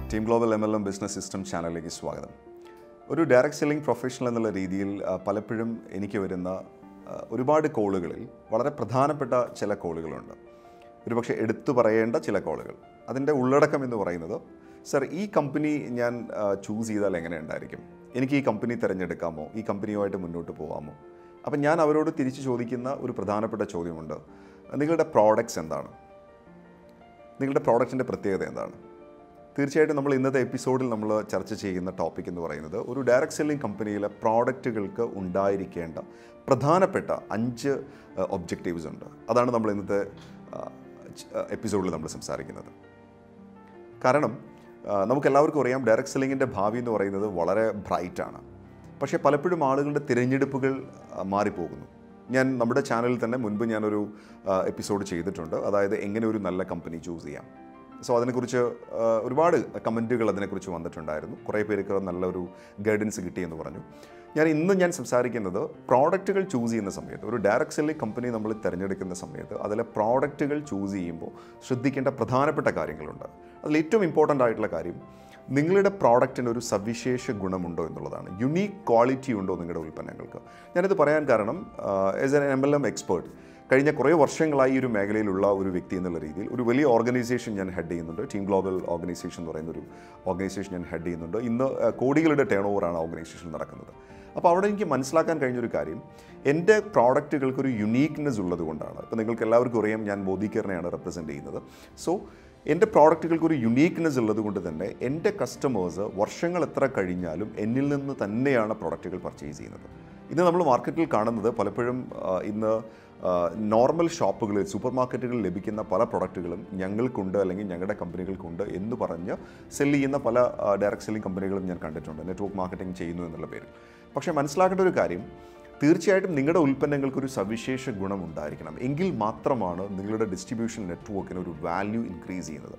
team global M L M business system ചാനലിലേക്ക് സ്വാഗതം ഒരു ഡയറക്റ്റ് സെല്ലിംഗ് പ്രൊഫഷണൽ എന്നുള്ള രീതിയിൽ ആ, പലപ്പോഴും എനിക്ക് വരുന്ന ആ, ഒരുപാട് കോളുകളിൽ വളരെ പ്രധാനപ്പെട്ട ചില കോളുകളുണ്ട് ഒരുപക്ഷെ എടുത്തു പറയേണ്ട ചില കോളുകൾ അതിൻ്റെ ഉള്ളടക്കം എന്ന് പറയുന്നത് സർ ഈ കമ്പനി ഞാൻ ചൂസ് ചെയ്താൽ എങ്ങനെ ഉണ്ടായിരിക്കും എനിക്ക് ഈ കമ്പനി തിരഞ്ഞെടുക്കാമോ ഈ കമ്പനിയുമായിട്ട് മുന്നോട്ട് പോകാമോ അപ്പം ഞാൻ അവരോട് തിരിച്ചു ചോദിക്കുന്ന ഒരു പ്രധാനപ്പെട്ട ചോദ്യമുണ്ട് നിങ്ങളുടെ പ്രോഡക്ട്സ് എന്താണ് നിങ്ങളുടെ പ്രോഡക്റ്റിൻ്റെ പ്രത്യേകത എന്താണ് തീർച്ചയായിട്ടും നമ്മൾ ഇന്നത്തെ എപ്പിസോഡിൽ നമ്മൾ ചർച്ച ചെയ്യുന്ന ടോപ്പിക് എന്ന് പറയുന്നത് ഒരു ഡയറക്റ്റ് സെല്ലിംഗ് കമ്പനിയിലെ പ്രോഡക്റ്റുകൾക്ക് ഉണ്ടായിരിക്കേണ്ട പ്രധാനപ്പെട്ട അഞ്ച് ഒബ്ജക്റ്റീവ്സ് ഉണ്ട് അതാണ് നമ്മൾ ഇന്നത്തെ എപ്പിസോഡിൽ നമ്മൾ സംസാരിക്കുന്നത് കാരണം ആ, നമുക്കെല്ലാവർക്കും അറിയാം ഡയറക്റ്റ് സെല്ലിങ്ങിൻ്റെ ഭാവി എന്ന് പറയുന്നത് വളരെ ബ്രൈറ്റാണ് പക്ഷേ പലപ്പോഴും ആളുകളുടെ തിരഞ്ഞെടുപ്പുകൾ ആ, മാറിപ്പോകുന്നു ഞാൻ നമ്മുടെ ചാനലിൽ തന്നെ മുൻപ് ഞാനൊരു എപ്പിസോഡ് ചെയ്തിട്ടുണ്ട് അതായത് എങ്ങനെ ഒരു നല്ല കമ്പനി ചൂസ് ചെയ്യാം സോ അതിനെക്കുറിച്ച് ആ, ഒരുപാട് കമൻറ്റുകൾ അതിനെക്കുറിച്ച് വന്നിട്ടുണ്ടായിരുന്നു കുറേ പേർക്ക് നല്ലൊരു ഗൈഡൻസ് കിട്ടിയെന്ന് പറഞ്ഞു ഞാൻ ഇന്ന് ഞാൻ സംസാരിക്കുന്നത് പ്രോഡക്റ്റുകൾ ചൂസ് ചെയ്യുന്ന സമയത്ത് ഒരു ഡയറക്റ്റ് സെല്ലിംഗ് കമ്പനി നമ്മൾ തിരഞ്ഞെടുക്കുന്ന സമയത്ത് അതിലെ പ്രോഡക്റ്റുകൾ ചൂസ് ചെയ്യുമ്പോൾ ശ്രദ്ധിക്കേണ്ട പ്രധാനപ്പെട്ട കാര്യങ്ങളുണ്ട് അതിൽ ഏറ്റവും ഇമ്പോർട്ടൻ്റ് ആയിട്ടുള്ള കാര്യം നിങ്ങളുടെ പ്രോഡക്റ്റിന് ഒരു സവിശേഷ ഗുണമുണ്ടോ എന്നുള്ളതാണ് യുണീക്ക് ക്വാളിറ്റി ഉണ്ടോ നിങ്ങളുടെ ഉൽപ്പന്നങ്ങൾക്ക് ഞാനിത് പറയാൻ കാരണം as an M L M expert കഴിഞ്ഞ കുറേ വർഷങ്ങളായി ഈ ഒരു മേഖലയിലുള്ള ഒരു വ്യക്തി എന്നുള്ള രീതിയിൽ ഒരു വലിയ ഓർഗനൈസേഷൻ ഞാൻ ഹെഡ് ചെയ്യുന്നുണ്ട് ടീം ഗ്ലോബൽ ഓർഗനൈസേഷൻ എന്ന് പറയുന്ന ഒരു ഓർഗനൈസേഷൻ ഞാൻ ഹെഡ് ചെയ്യുന്നുണ്ട് ഇന്ന് ആ, കോടികളുടെ ടേൺ ഓവറാണ് ഓർഗനൈസേഷൻ നടക്കുന്നത് അപ്പോൾ അവിടെ എനിക്ക് മനസ്സിലാക്കാൻ കഴിഞ്ഞൊരു കാര്യം എൻ്റെ പ്രോഡക്റ്റുകൾക്ക് ഒരു യുണീക്നെസ് ഉള്ളത് കൊണ്ടാണ് ഇപ്പോൾ നിങ്ങൾക്ക് എല്ലാവർക്കും അറിയാം ഞാൻ മോദിക്കറിനെയാണ് റെപ്രസെൻറ്റ് ചെയ്യുന്നത് സോ എൻ്റെ പ്രോഡക്റ്റുകൾക്ക് ഒരു യുണീക്നെസ് ഉള്ളത് കൊണ്ട് തന്നെ എൻ്റെ കസ്റ്റമേഴ്സ് വർഷങ്ങൾ എത്ര കഴിഞ്ഞാലും എന്നിൽ നിന്ന് തന്നെയാണ് പ്രോഡക്റ്റുകൾ പർച്ചേസ് ചെയ്യുന്നത് ഇന്ന് നമ്മൾ മാർക്കറ്റിൽ കാണുന്നത് പലപ്പോഴും ആ, ഇന്ന് നോർമൽ ഷോപ്പുകളിൽ സൂപ്പർ മാർക്കറ്റുകളിൽ ലഭിക്കുന്ന പല പ്രൊഡക്റ്റുകളും ഞങ്ങൾക്കുണ്ട് അല്ലെങ്കിൽ ഞങ്ങളുടെ കമ്പനികൾക്കുണ്ട് എന്ന് പറഞ്ഞ് സെല് ചെയ്യുന്ന പല ഡയറക്റ്റ് സെല്ലിംഗ് കമ്പനികളും ഞാൻ കണ്ടിട്ടുണ്ട് നെറ്റ്വർക്ക് മാർക്കറ്റിംഗ് ചെയ്യുന്നു എന്നുള്ള പേരിൽ പക്ഷേ മനസ്സിലാക്കേണ്ട ഒരു കാര്യം തീർച്ചയായിട്ടും നിങ്ങളുടെ ഉൽപ്പന്നങ്ങൾക്ക് ഒരു സവിശേഷ ഗുണം ഉണ്ടായിരിക്കണം എങ്കിൽ മാത്രമാണ് നിങ്ങളുടെ ഡിസ്ട്രിബ്യൂഷൻ നെറ്റ്വർക്കിന് ഒരു വാല്യൂ ഇൻക്രീസ് ചെയ്യുന്നത്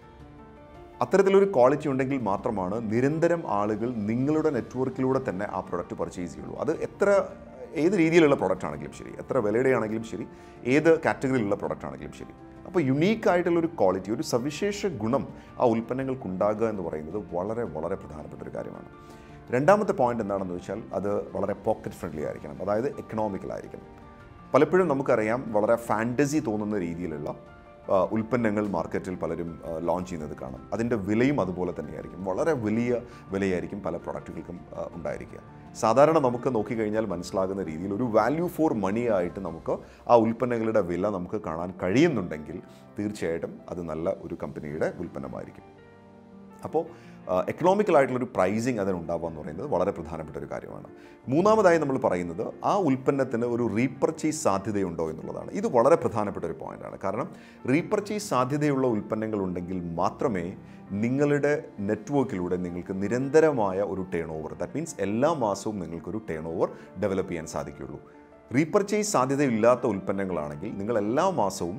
അത്തരത്തിലൊരു ക്വാളിറ്റി ഉണ്ടെങ്കിൽ മാത്രമാണ് നിരന്തരം ആളുകൾ നിങ്ങളുടെ നെറ്റ്വർക്കിലൂടെ തന്നെ ആ പ്രൊഡക്റ്റ് പർച്ചേസ് ചെയ്യുള്ളൂ അത് എത്ര ഏത് രീതിയിലുള്ള പ്രൊഡക്റ്റ് ആണെങ്കിലും ശരി എത്ര വിലയുടെ ആണെങ്കിലും ശരി ഏത് കാറ്റഗറിയിലുള്ള പ്രൊഡക്റ്റ് ആണെങ്കിലും ശരി അപ്പോൾ യുണീക്ക് ആയിട്ടുള്ള ഒരു ക്വാളിറ്റി ഒരു സവിശേഷ ഗുണം ആ ഉൽപ്പന്നങ്ങൾക്ക് ഉണ്ടാകുക എന്ന് പറയുന്നത് വളരെ വളരെ പ്രധാനപ്പെട്ട ഒരു കാര്യമാണ് രണ്ടാമത്തെ പോയിന്റ് എന്താണെന്ന് വെച്ചാൽ അത് വളരെ പോക്കറ്റ് ഫ്രണ്ട്ലി ആയിരിക്കണം അതായത് എക്കണോമിക്കൽ ആയിരിക്കണം പലപ്പോഴും നമുക്കറിയാം വളരെ ഫാൻറ്റസി തോന്നുന്ന രീതിയിലുള്ള ആ, ഉൽപ്പന്നങ്ങൾ മാർക്കറ്റിൽ പലരും ലോഞ്ച് ചെയ്യുന്നത് കാണാം അതിൻ്റെ വിലയും അതുപോലെ തന്നെയായിരിക്കും വളരെ വലിയ വിലയായിരിക്കും പല പ്രൊഡക്റ്റുകൾക്കും ആ, ഉണ്ടായിരിക്കുക സാധാരണ നമുക്ക് നോക്കിക്കഴിഞ്ഞാൽ മനസ്സിലാകുന്ന രീതിയിൽ ഒരു വാല്യൂ ഫോർ മണി ആയിട്ട് നമുക്ക് ആ ഉൽപ്പന്നങ്ങളുടെ വില നമുക്ക് കാണാൻ കഴിയുന്നുണ്ടെങ്കിൽ തീർച്ചയായിട്ടും അത് നല്ല ഒരു കമ്പനിയുടെ ഉൽപ്പന്നമായിരിക്കും അപ്പോൾ എക്കണോമിക്കൽ ആയിട്ടുള്ളൊരു പ്രൈസിങ് അതിനുണ്ടാവുക എന്ന് പറയുന്നത് വളരെ പ്രധാനപ്പെട്ട ഒരു കാര്യമാണ് മൂന്നാമതായി നമ്മൾ പറയുന്നത് ആ ഉൽപ്പന്നത്തിന് ഒരു റീപർച്ചേസ് സാധ്യതയുണ്ടോ എന്നുള്ളതാണ് ഇത് വളരെ പ്രധാനപ്പെട്ട ഒരു പോയിന്റാണ് കാരണം റീപർച്ചേസ് സാധ്യതയുള്ള ഉൽപ്പന്നങ്ങൾ ഉണ്ടെങ്കിൽ മാത്രമേ നിങ്ങളുടെ നെറ്റ്വർക്കിലൂടെ നിങ്ങൾക്ക് നിരന്തരമായ ഒരു ടേൺ ഓവർ ദാറ്റ് മീൻസ് എല്ലാ മാസവും നിങ്ങൾക്കൊരു ടേൺ ഓവർ ഡെവലപ്പ് ചെയ്യാൻ സാധിക്കുകയുള്ളൂ റീപർച്ചേസ് സാധ്യതയില്ലാത്ത ഉൽപ്പന്നങ്ങളാണെങ്കിൽ നിങ്ങൾ എല്ലാ മാസവും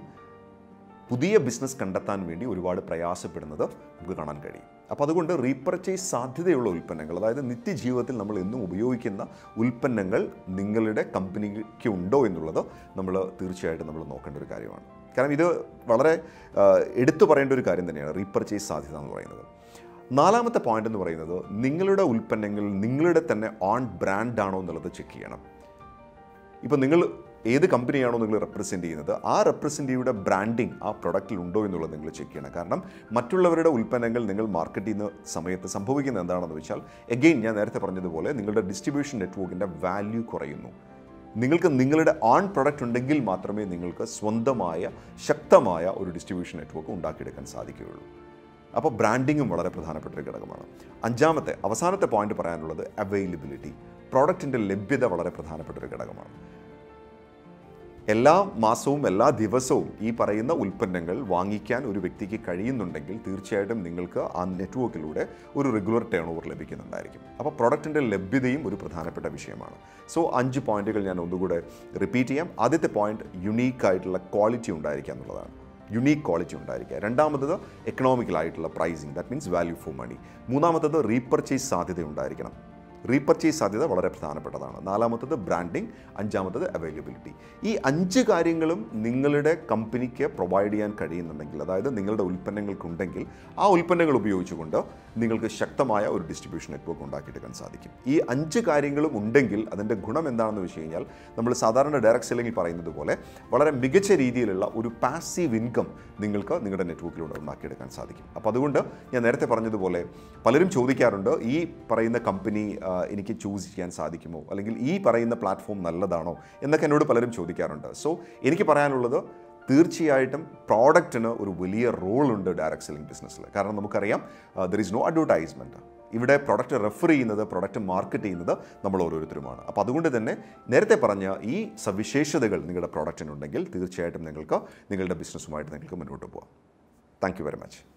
പുതിയ ബിസിനസ് കണ്ടെത്താൻ വേണ്ടി ഒരുപാട് പ്രയാസപ്പെടുന്നത് നമുക്ക് കാണാൻ കഴിയും അപ്പോൾ അതുകൊണ്ട് റീപർച്ചേസ് സാധ്യതയുള്ള ഉൽപ്പന്നങ്ങൾ അതായത് നിത്യജീവിതത്തിൽ നമ്മൾ എന്നും ഉപയോഗിക്കുന്ന ഉൽപ്പന്നങ്ങൾ നിങ്ങളുടെ കമ്പനിക്ക് ഉണ്ടോ എന്നുള്ളത് നമ്മൾ തീർച്ചയായിട്ടും നമ്മൾ നോക്കേണ്ട ഒരു കാര്യമാണ് കാരണം ഇത് വളരെ ആ, എടുത്തു പറയേണ്ട ഒരു കാര്യം തന്നെയാണ് റീപർച്ചേസ് സാധ്യത എന്ന് പറയുന്നത് നാലാമത്തെ പോയിന്റ് എന്ന് പറയുന്നത് നിങ്ങളുടെ ഉൽപ്പന്നങ്ങൾ നിങ്ങളുടെ തന്നെ ഓൺ ബ്രാൻഡ് ആണോ എന്നുള്ളത് ചെക്ക് ചെയ്യണം ഇപ്പോൾ നിങ്ങൾ ഏത് കമ്പനിയാണോ നിങ്ങൾ റെപ്രസെൻറ്റ് ചെയ്യുന്നത് ആ റെപ്രസെൻറ്റീവിയുടെ ബ്രാൻഡിങ് ആ പ്രൊഡക്റ്റിൽ ഉണ്ടോ എന്നുള്ളത് നിങ്ങൾ ചെക്ക് ചെയ്യണം കാരണം മറ്റുള്ളവരുടെ ഉൽപ്പന്നങ്ങൾ നിങ്ങൾ മാർക്കറ്റ് ചെയ്യുന്ന സമയത്ത് സംഭവിക്കുന്നത് എന്താണെന്ന് വെച്ചാൽ എഗെയിൻ ഞാൻ നേരത്തെ പറഞ്ഞതുപോലെ നിങ്ങളുടെ ഡിസ്ട്രിബ്യൂഷൻ നെറ്റ്വർക്കിൻ്റെ വാല്യൂ കുറയുന്നു നിങ്ങൾക്ക് നിങ്ങളുടെ ഓൺ പ്രൊഡക്റ്റ് ഉണ്ടെങ്കിൽ മാത്രമേ നിങ്ങൾക്ക് സ്വന്തമായ ശക്തമായ ഒരു ഡിസ്ട്രിബ്യൂഷൻ നെറ്റ്വർക്ക് ഉണ്ടാക്കിയെടുക്കാൻ സാധിക്കുകയുള്ളൂ അപ്പോൾ ബ്രാൻഡിങ്ങും വളരെ പ്രധാനപ്പെട്ട ഒരു ഘടകമാണ് അഞ്ചാമത്തെ അവസാനത്തെ പോയിന്റ് പറയാനുള്ളത് അവൈലബിലിറ്റി പ്രോഡക്റ്റിൻ്റെ ലഭ്യത വളരെ പ്രധാനപ്പെട്ട ഒരു ഘടകമാണ് എല്ലാ മാസവും എല്ലാ ദിവസവും ഈ പറയുന്ന ഉൽപ്പന്നങ്ങൾ വാങ്ങിക്കാൻ ഒരു വ്യക്തിക്ക് കഴിയുന്നുണ്ടെങ്കിൽ തീർച്ചയായിട്ടും നിങ്ങൾക്ക് ആ നെറ്റ്വർക്കിലൂടെ ഒരു റെഗുലർ ടേൺ ഓവർ ലഭിക്കുന്നുണ്ടായിരിക്കും അപ്പോൾ പ്രൊഡക്റ്റിൻ്റെ ലഭ്യതയും ഒരു പ്രധാനപ്പെട്ട വിഷയമാണ് സോ അഞ്ച് പോയിന്റുകൾ ഞാൻ ഒന്നുകൂടെ റിപ്പീറ്റ് ചെയ്യാം ആദ്യത്തെ പോയിന്റ് യുണീക്ക് ആയിട്ടുള്ള ക്വാളിറ്റി ഉണ്ടായിരിക്കുക എന്നുള്ളതാണ് യുണീക്ക് ക്വാളിറ്റി ഉണ്ടായിരിക്കുക രണ്ടാമത്തത് എക്കണോമിക്കൽ ആയിട്ടുള്ള pricing that means value for money മൂന്നാമത്തത് റീപർച്ചേസ് സാധ്യത ഉണ്ടായിരിക്കണം റീപർച്ചേസ് സാധ്യത വളരെ പ്രധാനപ്പെട്ടതാണ് നാലാമത്തത് ബ്രാൻഡിങ് അഞ്ചാമത്തത് അവൈലബിലിറ്റി ഈ അഞ്ച് കാര്യങ്ങളും നിങ്ങളുടെ കമ്പനിക്ക് പ്രൊവൈഡ് ചെയ്യാൻ കഴിയുന്നുണ്ടെങ്കിൽ അതായത് നിങ്ങളുടെ ഉൽപ്പന്നങ്ങൾക്കുണ്ടെങ്കിൽ ആ ഉൽപ്പന്നങ്ങൾ ഉപയോഗിച്ചുകൊണ്ട് നിങ്ങൾക്ക് ശക്തമായ ഒരു ഡിസ്ട്രിബ്യൂഷൻ നെറ്റ്വർക്ക് ഉണ്ടാക്കിയെടുക്കാൻ സാധിക്കും ഈ അഞ്ച് കാര്യങ്ങളും ഉണ്ടെങ്കിൽ അതിൻ്റെ ഗുണം എന്താണെന്ന് വെച്ച് കഴിഞ്ഞാൽ നമ്മൾ സാധാരണ ഡയറക്ട് സെല്ലിങ്ങിൽ പറയുന്നത് പോലെ വളരെ മികച്ച രീതിയിലുള്ള ഒരു പാസീവ് ഇൻകം നിങ്ങൾക്ക് നിങ്ങളുടെ നെറ്റ്വർക്കിലൂടെ ഉണ്ടാക്കിയെടുക്കാൻ സാധിക്കും അപ്പോൾ അതുകൊണ്ട് ഞാൻ നേരത്തെ പറഞ്ഞതുപോലെ പലരും ചോദിക്കാറുണ്ട് ഈ പറയുന്ന കമ്പനി ആ, എനിക്ക് ചൂസ് ചെയ്യാൻ സാധിക്കുമോ അല്ലെങ്കിൽ ഈ പറയുന്ന പ്ലാറ്റ്ഫോം നല്ലതാണോ എന്നൊക്കെ എന്നോട് പലരും ചോദിക്കാറുണ്ട് സോ എനിക്ക് പറയാനുള്ളത് തീർച്ചയായിട്ടും പ്രോഡക്റ്റിന് ഒരു വലിയ റോളുണ്ട് ഡയറക്ട് സെല്ലിംഗ് ബിസിനസ്സിൽ കാരണം നമുക്കറിയാം ദർ ഈസ് നോ അഡ്വർടൈസ്മെൻറ്റ് ഇവിടെ പ്രൊഡക്റ്റ് റെഫർ ചെയ്യുന്നത് പ്രൊഡക്റ്റ് മാർക്കറ്റ് ചെയ്യുന്നത് നമ്മൾ ഓരോരുത്തരുമാണ് അപ്പോൾ അതുകൊണ്ട് തന്നെ നേരത്തെ പറഞ്ഞ ഈ സവിശേഷതകൾ നിങ്ങളുടെ പ്രോഡക്റ്റിനുണ്ടെങ്കിൽ തീർച്ചയായിട്ടും നിങ്ങൾക്ക് നിങ്ങളുടെ ബിസിനസ്സുമായിട്ട് നിങ്ങൾക്ക് മുന്നോട്ട് പോകാം താങ്ക് യു വെരി മച്ച്